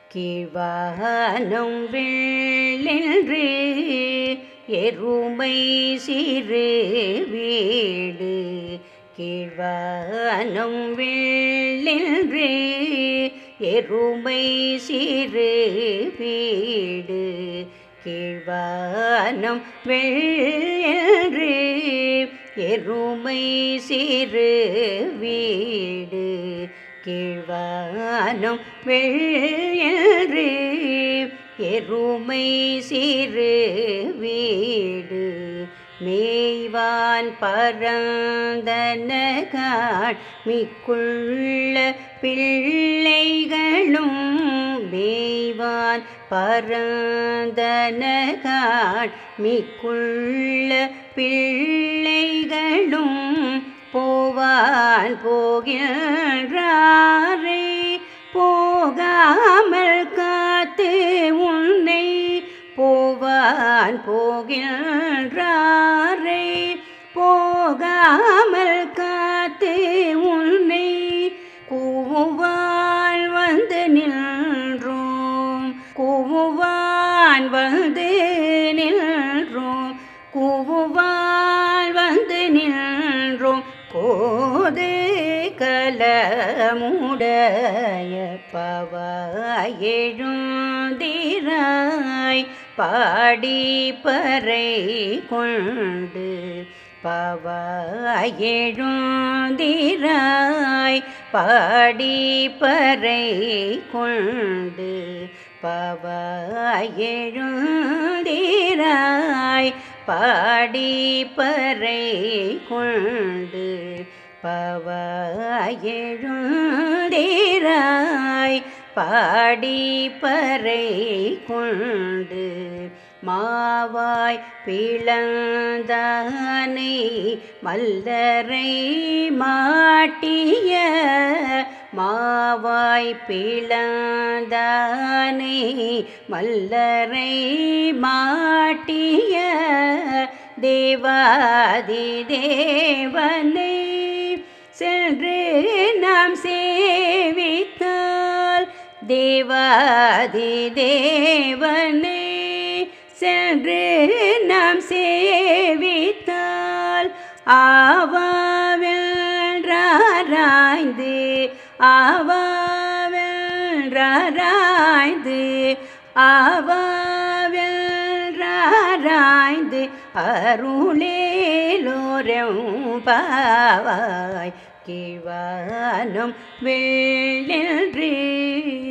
கீழ்வானம் வெள்ளென்று எருமை சிறு வீடு கீழ்வானம் வெள்ளென்று எருமை சிறு வீடு கீழ்வானம் வெள்ளென்று எருமை சிறு வீடு கீழ்வானம் வெள்ளென்று எருமை சிறு வீடு மேய்வான் பரந்தனகாள் மிக்குள்ள பிள்ளைகளும் மேய்வான் பரந்தனகாள் மிக்குள்ள பிள்ளைகளும் போவான் போகின்றாரே போகாமல் காத்து உன்னை போவான் போகின்றாரே போகாமல் காத்து உன்னை கூவான் வந்து நின்றோம் கூவான் வந்து நின்றோம் கூவான் வந்து நின்றோம் கோது கலமுடைய பவாயெழுந்திராய் பாடி பறை கொண்டு பவாயெழுந்திராய் பாடி பறை கொண்டு பவாயெழுந்திராய் பாடி பறை கொண்டு பவாயெழுந்திராய் பாடி பறை கொண்டு மாவாய் பிளந்தானை மல்லரை மாட்டிய மாவாய் பிளந்தானை மல்லரை மாட்டிய தேவாதி தேவனை சென்று நாம் சேவித்தால் தேவாதி தேவனை சென்று நாம் சேவித்தால் ஆவாவென்றாராய்ந்து ஆவாவென்றாராய்ந்து ஆவாவென்றாராய்ந்து அருளேலோரம் பாவாய் கீழ்வானம் வெள்ளென்று